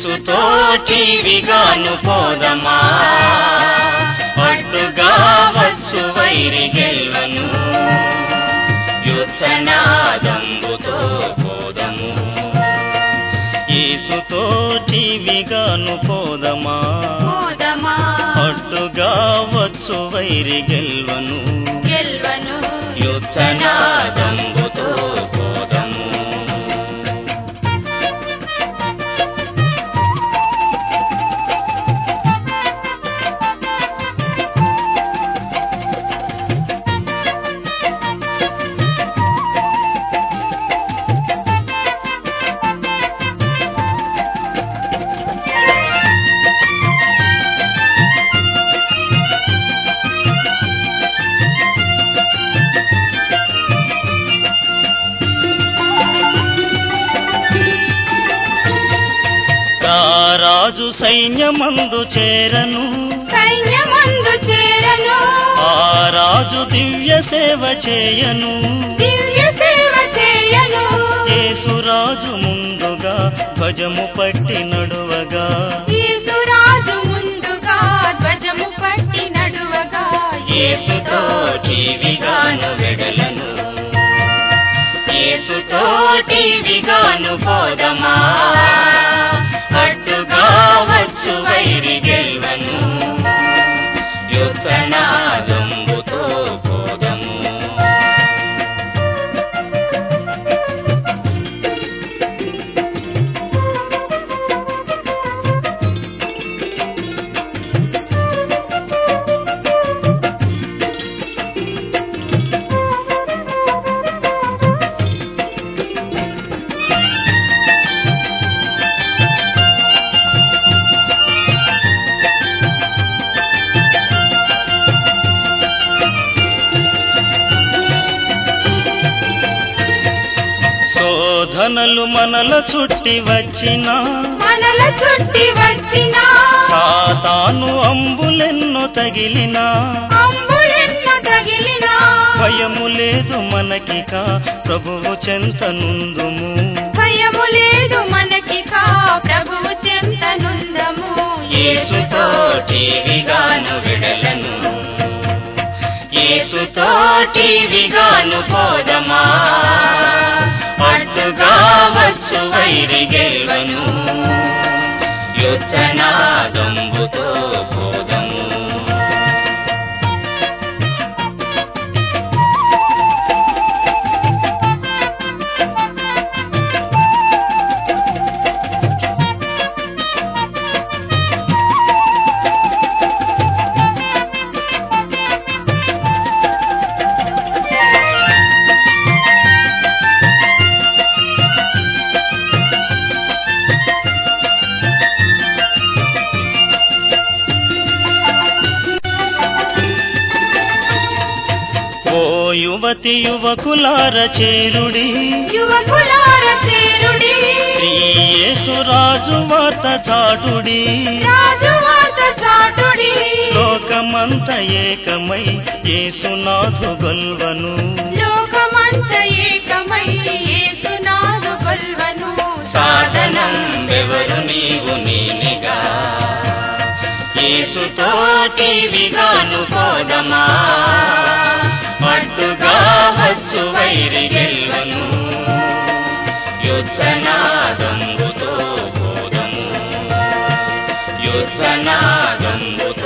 యేసుతోటి విగాను పోదమా అడ్డుగా వచ్చు వైరి గెల్వను యుద్ధనాదంబుతో పోదము యేసుతోటి విగాను పోదమా పోదమా అడ్డుగా వచ్చు వైరి గెల్వను గెల్వను యుద్ధనాదంబుతో పోదము రాజు సైన్యమందు చేరను సైన్యమందు చేరను ఆ రాజు దివ్య సేవ చేయను దివ్య సేవ చేయను యేసురాజు ముందుగా ధ్వజము పట్టి నడువగా యేసురాజు ముందుగా ధ్వజము పట్టి నడువగా యేసుతోటి విగాను వెడలను యేసుతోటి విగాను పోదమా అడ్డుగా వచ్చు వైరి గెల్వను యుద్ధనాదంబుతో పోదము శోధనలు మనల చుట్టి వచ్చిన మనల చుట్టి వచ్చిన సాతాను అంబులెన్నో తగిలిన అంబులెన్నో తగిలిన భయము లేదు మనకిక ప్రభువు చెంతనుందుము భయము లేదు మనకిక ప్రభువు చెంతనుందము యేసుతోటి విగాను విడలను యేసుతోటి విగాను పోదమా అడ్డుగా వచ్చు వైరి గెల్వను యుద్ధనాదంబుతో పోదము ఓ యువతి యువకులార చేరుడి యువకులార చేరుడి శ్రీ యేసురాజు వార్త చాటుడి రాజువాత చాటుడి లోకమంత ఏకమై యేసునాథు గొల్వను లోకమంత ఏకమై యేసునాథు కొల్వను సాధనం ఎవరు నీవు నేనిగా యేసుతోటి విగాను పోదమా అడ్డుగా వచ్చు వైరి గెల్వను యుద్ధనాదంబుతో పోదము యుద్ధనాదంబుతో